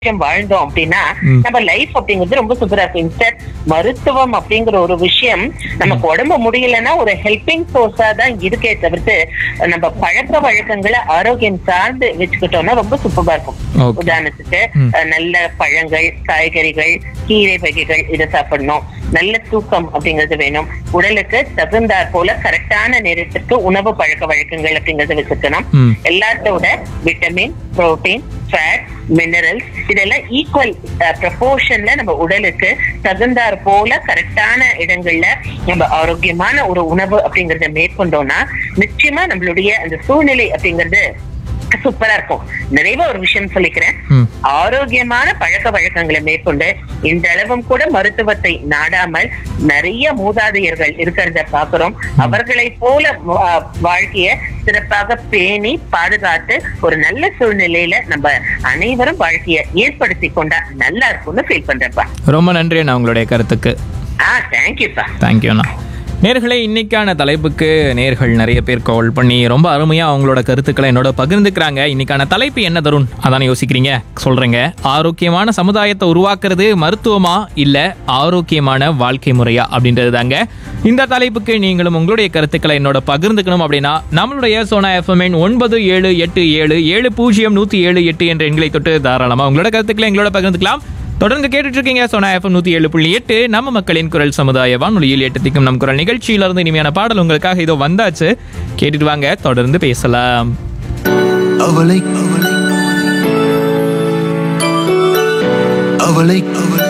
விஷயம் வாழ்ந்தோம் அப்படின்னா ம். நம்ம லைஃப் அப்படிங்கிறது ரொம்ப சூப்பரா இருக்கும் இன்ஸ்டன்ட் மருத்துவம் அப்படிங்கிற ஒரு விஷயம் நமக்கு உடம்பு முடியலன்னா ஒரு ஹெல்பிங் சோர்ஸா தான் இருக்கே தவிர்த்து நம்ம பழக்க வழக்கங்களை ஆரோக்கியம் சார்ந்து வச்சுக்கிட்டோம்னா ரொம்ப சூப்பரா இருக்கும் Okay. உதாரணத்துக்கு ம். அஹ், நல்ல பழங்கள் காய்கறிகள் கீரை வகைகள் இதை சாப்பிடணும் நல்ல தூக்கம் அப்படிங்கிறது வேணும் உடலுக்கு தகுந்தாற் போல கரெக்டான நேரத்திற்கு உணவு பழக்க வழக்கங்கள் அப்படிங்கறத வச்சுக்கணும் ம். எல்லாத்தோட விட்டமின் புரோட்டீன் ஃபேட் மினரல்ஸ் இதெல்லாம் ஈக்குவல் ப்ரப்போர்ஷன்ல நம்ம உடலுக்கு தகுந்தாற் போல கரெக்டான இடங்கள்ல நம்ம ஆரோக்கியமான ஒரு உணவு அப்படிங்கறத மேற்கொண்டோம்னா நிச்சயமா நம்மளுடைய அந்த சூழ்நிலை அப்படிங்கிறது சூப்பரா இருக்கும் நிறைவா ஒரு விஷயம் சொல்லிக்கிறேன் ம். ஆரோக்கியமான பழக்க வழக்கங்களை மேற்கொண்டு இந்த அளவும் கூட மருத்துவத்தை நாடாமல் நிறைய மூதாதையர்கள் இருக்கிறத பாக்குறோம் அவர்களை போல வா- வாழ்க்கைய சிறப்பாக பேணி பாதுகாத்து ஒரு நல்ல சூழ்நிலையில நம்ம அனைவரும் வாழ்க்கைய ஏற்படுத்தி கொண்டா நல்லா இருக்கும்னு ஃபீல் பண்றேன்ப்பா ரொம்ப நன்றி அண்ணா உங்களுடைய கருத்துக்கு ஆ தேங்க்யூப்பா தேங்க்யூண்ணா நேர்களே இன்னைக்கான தலைப்புக்கு நேர்கள் நிறைய பேர் கால் பண்ணி ரொம்ப அருமையாக அவங்களோட கருத்துக்களை என்னோட பகிர்ந்துக்கிறாங்க இன்னைக்கான தலைப்பு என்ன தருண் அதானே யோசிக்கிறீங்க சொல்றேங்க ஆரோக்கியமான சமுதாயத்தை உருவாக்குறது மருத்துவமா இல்ல ஆரோக்கியமான வாழ்க்கை முறையா அப்படின்றது தாங்க இந்த தலைப்புக்கு நீங்களும் உங்களுடைய கருத்துக்களை என்னோட பகிர்ந்துக்கணும் அப்படின்னா நம்மளுடைய சோனா எஃப்எம்என் ஒன்பது ஏழு எட்டு ஏழு ஏழு பூஜ்ஜியம் நூற்றி ஏழு எட்டு என்ற எண்களை தொட்டு தாராளமாக உங்களோட கருத்துக்களை எங்களோட பகிர்ந்துக்கலாம் தொடர்ந்து கேட்டுட்டு இருக்கீங்க சோனா எஃப்எம் நூத்தி ஏழு புள்ளி எட்டு நம்ம மக்களின் குரல் சமுதாய வானொலியில் எட்டு திக்கும் நம் குரல் நிகழ்ச்சியில இருந்து இனிமையான பாடல் உங்களுக்காக இதோ வந்தாச்சு கேட்டுட்டு வாங்க தொடர்ந்து பேசலாம் அவளை அவளை அவளை அவளை